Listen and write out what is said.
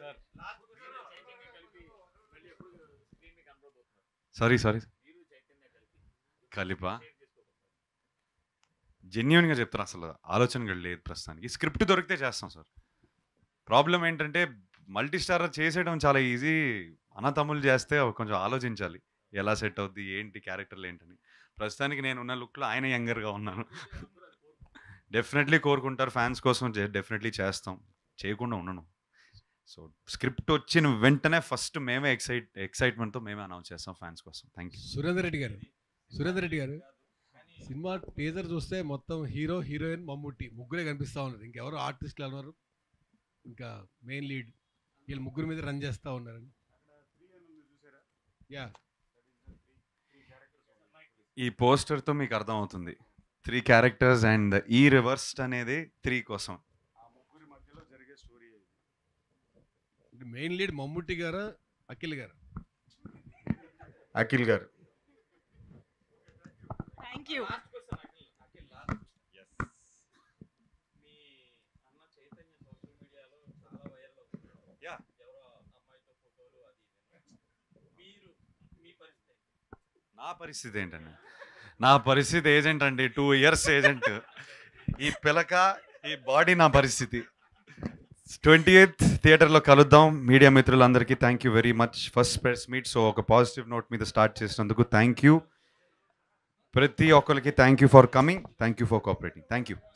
sorry sorry కలిపా జెన్యున్గా చెప్తాను అసలు ఆలోచన కూడా లేదు ప్రస్తుతానికి స్క్రిప్ట్ దొరికితే చేస్తాం సార్ ప్రాబ్లం ఏంటంటే మల్టీ స్టార్ చేసేయడం చాలా ఈజీ అన్నతమ్ములు చేస్తే కొంచెం ఆలోచించాలి ఎలా సెట్ అవుద్ది ఏంటి క్యారెక్టర్లు ఏంటని ప్రస్తుతానికి నేను ఉన్న లుక్లో ఆయన యంగర్గా ఉన్నాను డెఫినెట్లీ కోరుకుంటారు ఫ్యాన్స్ కోసం డెఫినెట్లీ చేస్తాం చేయకుండా ఉండను సో స్క్రిప్ట్ వచ్చిన వెంటనే ఫస్ట్ మేమే ఎక్సైట్ ఎక్సైట్మెంట్తో మేమే అనౌన్స్ చేస్తాం ఫ్యాన్స్ కోసం థ్యాంక్ యూ సురేందర్ రెడ్డి గారు సురేందర్ రెడ్డి గారు సినిమా టీజర్ చూస్తే మొత్తం హీరో హీరోయిన్ మమ్ముట్టి ముగ్గురే కనిపిస్తూ ఉన్నారు ఇంకెవరు ఆర్టిస్టులు ఉన్నారు ఇంకా మెయిన్ లీడ్ వీళ్ళు ముగ్గురు మీద రన్ చేస్తూ ఉన్నారు యా ఈ పోస్టర్తో మీకు అర్థమవుతుంది త్రీ క్యారెక్టర్స్ అండ్ ఈ రివర్స్డ్ అనేది త్రీ కోసం మెయిన్ లీడ్ మమ్ముట్టి గారు అఖిల్ గారు అఖిల్ గారు థ్యాంక్ యూ నా పరిస్థితి ఏంటండి నా పరిస్థితి ఏజెంట్ అండి టూ ఇయర్స్ ఏజెంట్ ఈ పిలక ఈ బాడీ నా పరిస్థితి ట్వంటీ ఎయిత్ థియేటర్లో కలుద్దాం మీడియా మిత్రులందరికీ thank you very much first press meet so ఒక పాజిటివ్ నోట్ మీద స్టార్ట్ చేసినందుకు థ్యాంక్ యూ ప్రతి ఒక్కరికి thank you for coming thank you for cooperating thank you